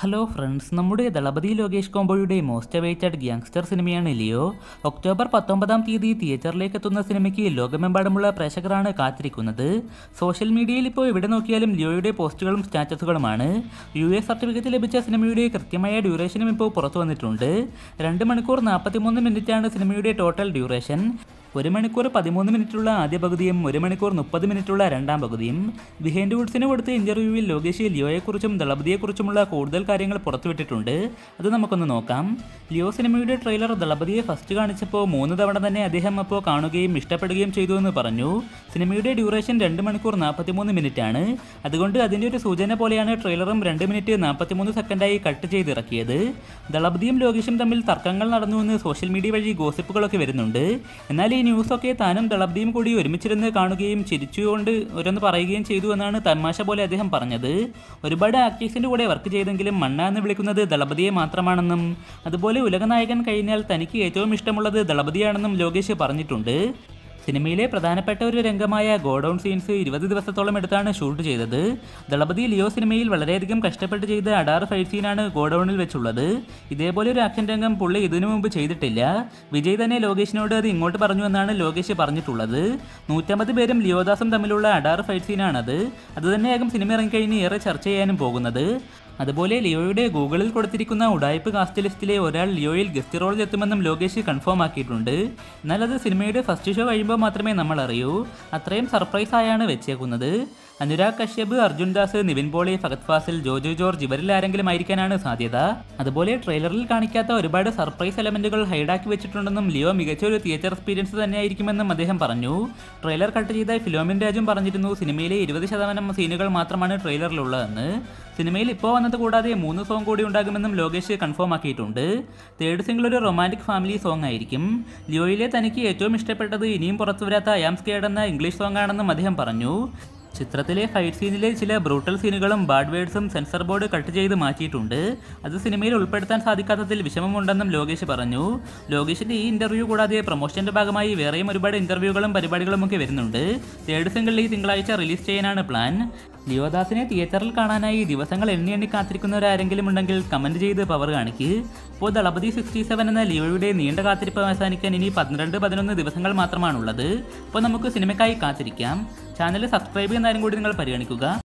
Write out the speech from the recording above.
hello friends നമ്മുടെ ദളപതി ലോകേഷ് കോംബോയുടെ most awaited gangster സിനിമയാണ് ലിയോ ഒക്ടോബർ പത്തൊമ്പതാം തീയതി തിയേറ്ററിലേക്ക് എത്തുന്ന സിനിമയ്ക്ക് ലോകമെമ്പാടുമുള്ള പ്രേക്ഷകരാണ് കാത്തിരിക്കുന്നത് സോഷ്യൽ മീഡിയയിൽ ഇപ്പോൾ എവിടെ നോക്കിയാലും ലിയോയുടെ പോസ്റ്റുകളും സ്റ്റാറ്റസുകളുമാണ് യു എസ് സർട്ടിഫിക്കറ്റ് ലഭിച്ച സിനിമയുടെ കൃത്യമായ ഡ്യൂറേഷനും ഇപ്പോൾ പുറത്തു വന്നിട്ടുണ്ട് രണ്ട് മണിക്കൂർ നാൽപ്പത്തിമൂന്ന് മിനിറ്റാണ് സിനിമയുടെ ടോട്ടൽ ഡ്യൂറേഷൻ ഒരു മണിക്കൂർ പതിമൂന്ന് മിനിറ്റുള്ള ആദ്യ പകുതിയും ഒരു മണിക്കൂർ മുപ്പത് മിനിറ്റുള്ള രണ്ടാം പകുതിയും ബിഹൈൻഡ് വുഡ്സിന് കൊടുത്ത ഇന്റർവ്യൂവിൽ ലോകേഷ് ലിയോയെക്കുറിച്ചും ദളപതിയെക്കുറിച്ചുമുള്ള കൂടുതൽ കാര്യങ്ങൾ പുറത്തുവിട്ടിട്ടുണ്ട് അത് നമുക്കൊന്ന് നോക്കാം ലിയോ സിനിമയുടെ ട്രെയിലർ ദളപതിയെ ഫസ്റ്റ് കാണിച്ചപ്പോൾ മൂന്ന് തവണ തന്നെ അദ്ദേഹം അപ്പോൾ കാണുകയും ഇഷ്ടപ്പെടുകയും ചെയ്തു എന്ന് പറഞ്ഞു സിനിമയുടെ ഡ്യൂറേഷൻ രണ്ട് മണിക്കൂർ നാൽപ്പത്തിമൂന്ന് മിനിറ്റ് ആണ് അതുകൊണ്ട് അതിൻ്റെ ഒരു സൂചന പോലെയാണ് ട്രെയിലറും രണ്ട് മിനിറ്റ് നാൽപ്പത്തിമൂന്ന് സെക്കൻഡായി കട്ട് ചെയ്തിറക്കിയത് ദളപതിയും ലോകേഷും തമ്മിൽ തർക്കങ്ങൾ നടന്നു എന്ന് സോഷ്യൽ മീഡിയ വഴി ഗോസിപ്പുകളൊക്കെ വരുന്നുണ്ട് എന്നാൽ ഈ ന്യൂസൊക്കെ താനും ദളപതിയും കൂടി ഒരുമിച്ചിരുന്ന് കാണുകയും ചിരിച്ചുകൊണ്ട് ഓരോന്ന് പറയുകയും ചെയ്തു എന്നാണ് തമാശ പോലെ അദ്ദേഹം പറഞ്ഞത് ഒരുപാട് ആക്ടേഴ്സിൻ്റെ കൂടെ വർക്ക് ചെയ്തെങ്കിലും മണ്ണ എന്ന് വിളിക്കുന്നത് ദളപതിയെ മാത്രമാണെന്നും അതുപോലെ ഉലകനായകൻ കഴിഞ്ഞാൽ തനിക്ക് ഏറ്റവും ഇഷ്ടമുള്ളത് ദളപതിയാണെന്നും ലോകേഷ് പറഞ്ഞിട്ടുണ്ട് സിനിമയിലെ പ്രധാനപ്പെട്ട ഒരു രംഗമായ ഗോഡൗൺ സീൻസ് ഇരുപത് ദിവസത്തോളം എടുത്താണ് ഷൂട്ട് ചെയ്തത് ദളപതി ലിയോ സിനിമയിൽ വളരെയധികം കഷ്ടപ്പെട്ട് ചെയ്ത അഡാർ ഫൈറ്റ് സീനാണ് ഗോഡൗണിൽ വെച്ചുള്ളത് ഇതേപോലെ ഒരു ആക്ഷൻ രംഗം പുള്ളി ഇതിനു മുമ്പ് ചെയ്തിട്ടില്ല വിജയ് തന്നെ ലോകേഷിനോട് അത് ഇങ്ങോട്ട് പറഞ്ഞു എന്നാണ് ലോകേഷ് പറഞ്ഞിട്ടുള്ളത് നൂറ്റമ്പത് പേരും ലിയോദാസും തമ്മിലുള്ള അഡാർ ഫൈറ്റ് സീനാണത് അത് തന്നെയാകും സിനിമ ഇറങ്ങിക്കഴിഞ്ഞ് ഏറെ ചർച്ച ചെയ്യാനും പോകുന്നത് അതുപോലെ ലിയോയുടെ ഗൂഗിളിൽ കൊടുത്തിരിക്കുന്ന ഉടായ്പ് കാസ്റ്റ് ലിസ്റ്റിലെ ഒരാൾ ലിയോയിൽ ഗസ്റ്റ് റോളിൽ എത്തുമെന്നും ലോകേഷ് കൺഫേം ആക്കിയിട്ടുണ്ട് എന്നാൽ അത് സിനിമയുടെ ഫസ്റ്റ് ഷോ കഴിയുമ്പോൾ മാത്രമേ നമ്മൾ അറിയൂ അത്രയും സർപ്രൈസ് ആയാണ് വെച്ചേക്കുന്നത് അനുരാഗ് കശ്യപ് അർജുൻ ദാസ് നിവിൻ പോളി ഫഗത് ഫാസിൽ ജോജു ജോർജ് ഇവരിൽ ആരെങ്കിലും ആയിരിക്കാനാണ് സാധ്യത അതുപോലെ ട്രെയിലറിൽ കാണിക്കാത്ത ഒരുപാട് സർപ്രൈസ് എലമെന്റുകൾ ഹൈഡാക്കി വെച്ചിട്ടുണ്ടെന്നും ലിയോ മികച്ച ഒരു തിയേറ്റർ എക്സ്പീരിയൻസ് തന്നെയായിരിക്കുമെന്നും അദ്ദേഹം പറഞ്ഞു ട്രെയിലർ കട്ട് ചെയ്ത ഫിലോമിൻ രാജും പറഞ്ഞിരുന്നു സിനിമയിലെ ഇരുപത് ശതമാനം സീനുകൾ മാത്രമാണ് ട്രെയിലറിലുള്ളതെന്ന് സിനിമയിൽ ഇപ്പോൾ വന്നത് കൂടാതെ മൂന്ന് സോങ് കൂടി ഉണ്ടാകുമെന്നും ലോകേഷ് കൺഫേം ആക്കിയിട്ടുണ്ട് തേർഡ് സിംഗിൾ ഒരു റൊമാൻറ്റിക് ഫാമിലി സോങ് ആയിരിക്കും ലിയോയിലെ തനിക്ക് ഏറ്റവും ഇഷ്ടപ്പെട്ടത് ഇനിയും പുറത്തു വരാത്ത അയാം സ്കേഡ് എന്ന ഇംഗ്ലീഷ് സോങ് ആണെന്നും അദ്ദേഹം പറഞ്ഞു ചിത്രത്തിലെ ഫൈറ്റ് സീനിലെ ചില ബ്രൂട്ടൽ സീനുകളും ബാഡ് വേർഡ്സും സെൻസർ ബോർഡ് കട്ട് ചെയ്ത് മാറ്റിയിട്ടുണ്ട് അത് സിനിമയിൽ ഉൾപ്പെടുത്താൻ സാധിക്കാത്തതിൽ വിഷമമുണ്ടെന്നും ലോകേഷ് പറഞ്ഞു ലോകേഷിന്റെ ഈ ഇന്റർവ്യൂ കൂടാതെ പ്രൊമോഷന്റെ ഭാഗമായി വേറെയും ഒരുപാട് ഇന്റർവ്യൂകളും പരിപാടികളും ഒക്കെ വരുന്നുണ്ട് തേർഡ് സിംഗിൾ ഈ തിങ്കളാഴ്ച റിലീസ് ചെയ്യാനാണ് പ്ലാൻ ലിയോദാസിനെ തിയേറ്ററിൽ കാണാനായി ദിവസങ്ങൾ എണ്ണി എണ്ണി കാത്തിരിക്കുന്നവരാരെങ്കിലും ഉണ്ടെങ്കിൽ കമന്റ് ചെയ്ത് പവർ കാണിക്ക് ഇപ്പോൾ ദളപതി സിക്സ്റ്റി സെവൻ എന്ന ലിയോയുടെ നീണ്ട കാത്തിരിപ്പ് അവസാനിക്കാൻ ഇനി പന്ത്രണ്ട് പതിനൊന്ന് ദിവസങ്ങൾ മാത്രമാണുള്ളത് അപ്പോൾ നമുക്ക് സിനിമയ്ക്കായി കാത്തിരിക്കാം ചാനൽ സബ്സ്ക്രൈബ് ചെയ്യുന്നതാരും കൂടി നിങ്ങൾ പരിഗണിക്കുക